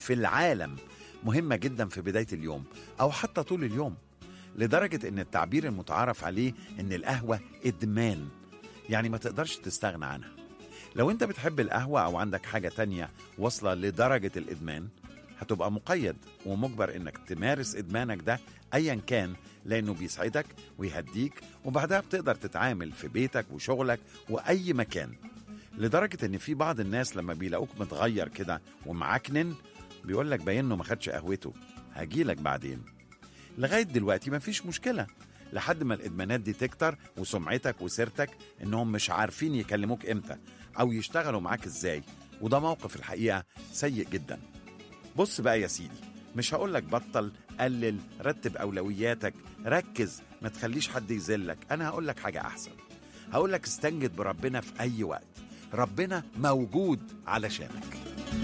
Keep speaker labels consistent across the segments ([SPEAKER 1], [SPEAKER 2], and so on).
[SPEAKER 1] في العالم مهمة جدا في بداية اليوم أو حتى طول اليوم لدرجة إن التعبير المتعارف عليه إن القهوة إدمان يعني ما تقدرش تستغنى عنها لو أنت بتحب القهوة أو عندك حاجة تانية واصلة لدرجة الإدمان هتبقى مقيد ومجبر إنك تمارس إدمانك ده أيا كان لأنه بيسعدك ويهديك وبعدها بتقدر تتعامل في بيتك وشغلك وأي مكان لدرجة إن في بعض الناس لما بيلاقوك متغير كده ومعكنن بيقول لك باين إنه ما خدش قهوته هجيلك بعدين لغاية دلوقتي مفيش مشكلة لحد ما الإدمانات دي تكتر وسمعتك وسيرتك إنهم مش عارفين يكلموك إمتى أو يشتغلوا معاك إزاي وده موقف الحقيقة سيء جدا بص بقى يا سيدي مش هقولك بطل قلل رتب أولوياتك ركز ما تخليش حد يذلك أنا هقولك حاجة أحسن هقولك استنجد بربنا في أي وقت ربنا موجود علشانك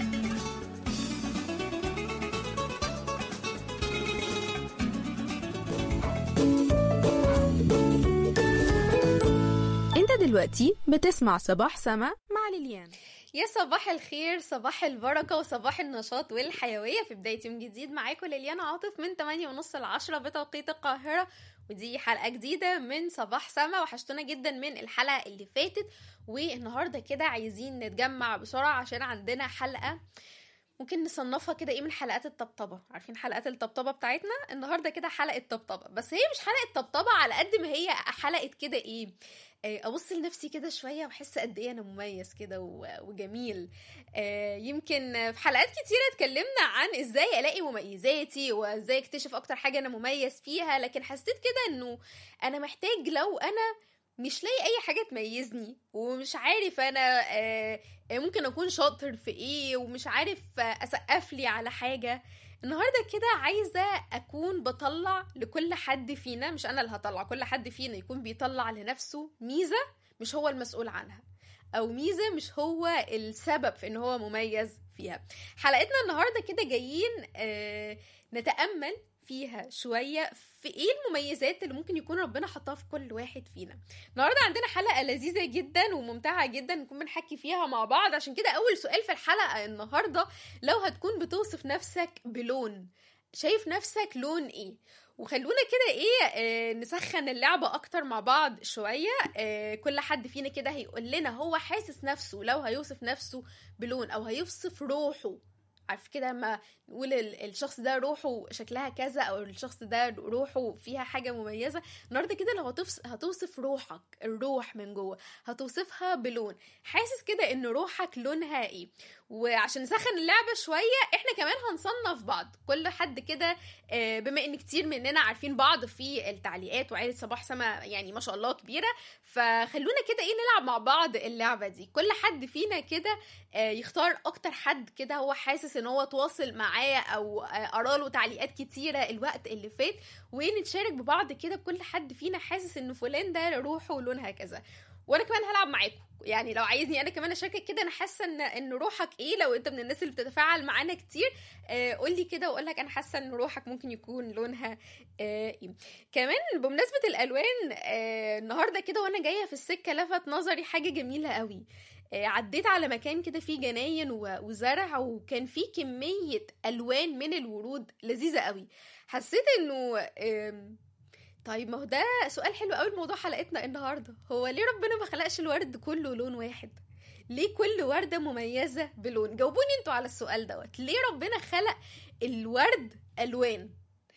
[SPEAKER 2] انت دلوقتي بتسمع صباح سما مع ليليان
[SPEAKER 3] يا صباح الخير صباح البركة وصباح النشاط والحيوية في بداية يوم جديد معاكم ليليانا عاطف من 8 ونص ل 10 بتوقيت القاهرة ودي حلقة جديدة من صباح سما وحشتونا جدا من الحلقة اللي فاتت والنهاردة كده عايزين نتجمع بسرعة عشان عندنا حلقة ممكن نصنفها كده ايه من حلقات الطبطبة عارفين حلقات الطبطبة بتاعتنا النهاردة كده حلقة طبطبة بس هي مش حلقة طبطبة على قد ما هي حلقة كده ايه آه، ابص لنفسي كده شويه واحس قد ايه انا مميز كده و- وجميل آه، يمكن في حلقات كتيره اتكلمنا عن ازاي الاقي مميزاتي وازاي اكتشف اكتر حاجه انا مميز فيها لكن حسيت كده انه انا محتاج لو انا مش لاقي اي حاجه تميزني ومش عارف انا آه، آه، ممكن اكون شاطر في ايه ومش عارف آه، اسقف لي على حاجه النهارده كده عايزه اكون بطلع لكل حد فينا مش انا اللي هطلع كل حد فينا يكون بيطلع لنفسه ميزه مش هو المسؤول عنها او ميزه مش هو السبب في ان هو مميز فيها حلقتنا النهارده كده جايين آه نتامل فيها شويه في ايه المميزات اللي ممكن يكون ربنا حطها في كل واحد فينا النهارده عندنا حلقه لذيذه جدا وممتعه جدا نكون بنحكي فيها مع بعض عشان كده اول سؤال في الحلقه النهارده لو هتكون بتوصف نفسك بلون شايف نفسك لون ايه وخلونا كده ايه آه نسخن اللعبة اكتر مع بعض شوية آه كل حد فينا كده هيقول لنا هو حاسس نفسه لو هيوصف نفسه بلون او هيوصف روحه عارف كده لما نقول ال- الشخص ده روحه شكلها كذا او الشخص ده روحه فيها حاجة مميزة النهارده كده لو هتوصف, هتوصف روحك الروح من جوه هتوصفها بلون حاسس كده ان روحك لونها ايه وعشان نسخن اللعبة شوية احنا كمان هنصنف بعض كل حد كده آه، بما ان كتير مننا عارفين بعض في التعليقات وعيلة صباح سما يعني ما شاء الله كبيرة فخلونا كده ايه نلعب مع بعض اللعبة دي كل حد فينا كده آه، يختار اكتر حد كده هو حاسس ان هو تواصل معاه او آه، قراله تعليقات كتيرة الوقت اللي فات ونتشارك ببعض كده كل حد فينا حاسس ان فلان ده روحه لونها كذا وانا كمان هلعب معاكم يعني لو عايزني انا كمان اشاركك كده انا حاسه ان ان روحك ايه لو انت من الناس اللي بتتفاعل معانا كتير آه قول لي كده واقول لك انا حاسه ان روحك ممكن يكون لونها آه ايه كمان بمناسبه الالوان آه النهارده كده وانا جايه في السكه لفت نظري حاجه جميله قوي آه عديت على مكان كده فيه جناين و- وزرع وكان فيه كميه الوان من الورود لذيذه قوي حسيت انه آم، طيب ما هو ده سؤال حلو قوي الموضوع حلقتنا النهارده هو ليه ربنا ما خلقش الورد كله لون واحد ليه كل ورده مميزه بلون جاوبوني انتوا على السؤال دوت ليه ربنا خلق الورد الوان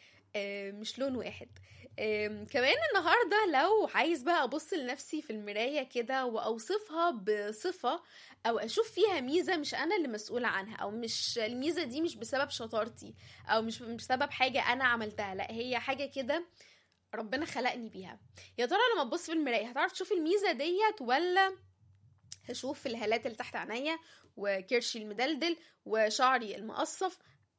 [SPEAKER 3] آه مش لون واحد آم، كمان النهارده لو عايز بقى ابص لنفسي في المرايه كده واوصفها بصفه او اشوف فيها ميزه مش انا اللي مسؤوله عنها او مش الميزه دي مش بسبب شطارتي او مش مش بسبب حاجه انا عملتها لا هي حاجه كده ربنا خلقني بيها يا ترى لما تبص في المرايه هتعرف تشوف الميزه ديت ولا هشوف الهالات اللي تحت عينيا وكرشي المدلدل وشعري المقصف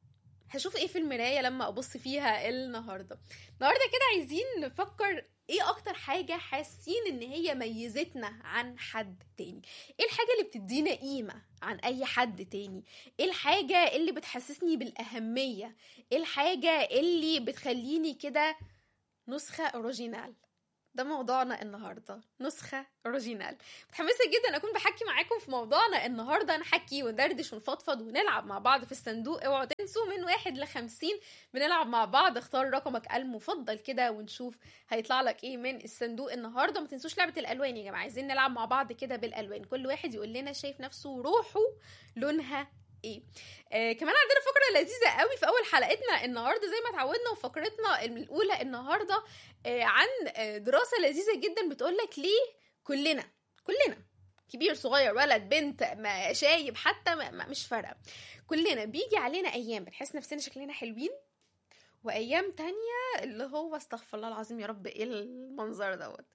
[SPEAKER 3] هشوف ايه في المرايه لما ابص فيها النهارده النهارده كده عايزين نفكر ايه اكتر حاجه حاسين ان هي ميزتنا عن حد تاني ايه الحاجه اللي بتدينا قيمه عن اي حد تاني ايه الحاجه اللي بتحسسني بالاهميه ايه الحاجه اللي بتخليني كده نسخه اوريجينال ده موضوعنا النهارده نسخه اوريجينال متحمسه جدا اكون بحكي معاكم في موضوعنا النهارده نحكي وندردش ونفضفض ونلعب مع بعض في الصندوق اوعوا تنسوا من واحد لخمسين بنلعب مع بعض اختار رقمك المفضل كده ونشوف هيطلع لك ايه من الصندوق النهارده ما تنسوش لعبه الالوان يا جماعه عايزين نلعب مع بعض كده بالالوان كل واحد يقول لنا شايف نفسه روحه لونها ايه آه كمان عندنا فقره لذيذه قوي في اول حلقتنا النهارده زي ما اتعودنا وفقرتنا الاولى النهارده آه عن آه دراسه لذيذه جدا بتقول لك ليه كلنا كلنا كبير صغير ولد بنت ما شايب حتى ما ما مش فارقه كلنا بيجي علينا ايام بنحس نفسنا شكلنا حلوين وايام تانية اللي هو استغفر الله العظيم يا رب ايه المنظر دوت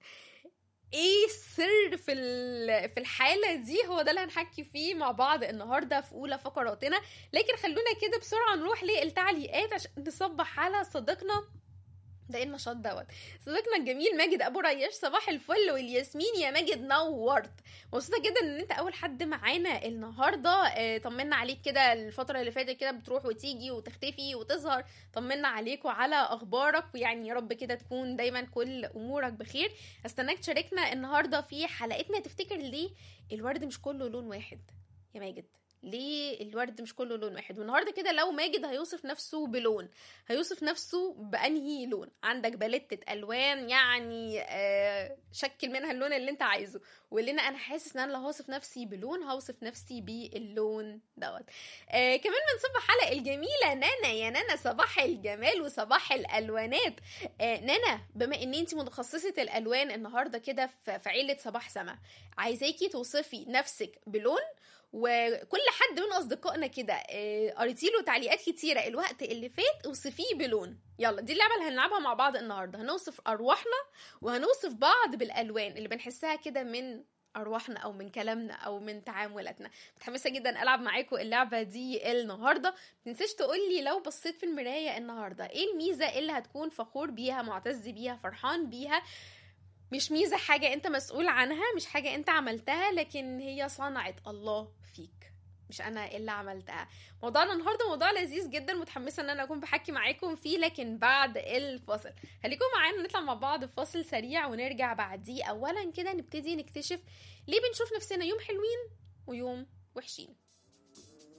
[SPEAKER 3] ايه السر في ال- في الحاله دي هو ده اللي هنحكي فيه مع بعض النهارده في اولى فقراتنا لكن خلونا كده بسرعه نروح للتعليقات عشان نصبح على صديقنا ده ايه النشاط دوت صديقنا الجميل ماجد ابو رياش صباح الفل والياسمين يا ماجد نورت مبسوطه جدا ان انت اول حد معانا النهارده آه، طمنا عليك كده الفتره اللي فاتت كده بتروح وتيجي وتختفي وتظهر طمنا عليك وعلى اخبارك ويعني يا رب كده تكون دايما كل امورك بخير استناك تشاركنا النهارده في حلقتنا تفتكر ليه الورد مش كله لون واحد يا ماجد ليه الورد مش كله لون واحد والنهارده كده لو ماجد هيوصف نفسه بلون هيوصف نفسه بانهي لون عندك باليتة الوان يعني آه شكل منها اللون اللي انت عايزه واللي انا انا حاسس ان انا لو هوصف نفسي بلون هوصف نفسي باللون دوت آه كمان بنصب حلقه الجميله نانا يا نانا صباح الجمال وصباح الالوانات آه نانا بما ان انت متخصصه الالوان النهارده كده في في عيله صباح سما عايزاكي توصفي نفسك بلون وكل حد من اصدقائنا كده آه، قريتي له تعليقات كتيره الوقت اللي فات اوصفيه بلون يلا دي اللعبه اللي هنلعبها مع بعض النهارده هنوصف ارواحنا وهنوصف بعض بالالوان اللي بنحسها كده من ارواحنا او من كلامنا او من تعاملاتنا متحمسه جدا العب معاكم اللعبه دي النهارده متنساش تقولي لو بصيت في المرايه النهارده ايه الميزه اللي هتكون فخور بيها معتز بيها فرحان بيها مش ميزه حاجه انت مسؤول عنها مش حاجه انت عملتها لكن هي صنعت الله فيك مش انا اللي عملتها موضوعنا النهارده موضوع لذيذ جدا متحمسه ان انا اكون بحكي معاكم فيه لكن بعد الفاصل خليكم معانا نطلع مع بعض في فاصل سريع ونرجع بعديه اولا كده نبتدي نكتشف ليه بنشوف نفسنا يوم حلوين ويوم وحشين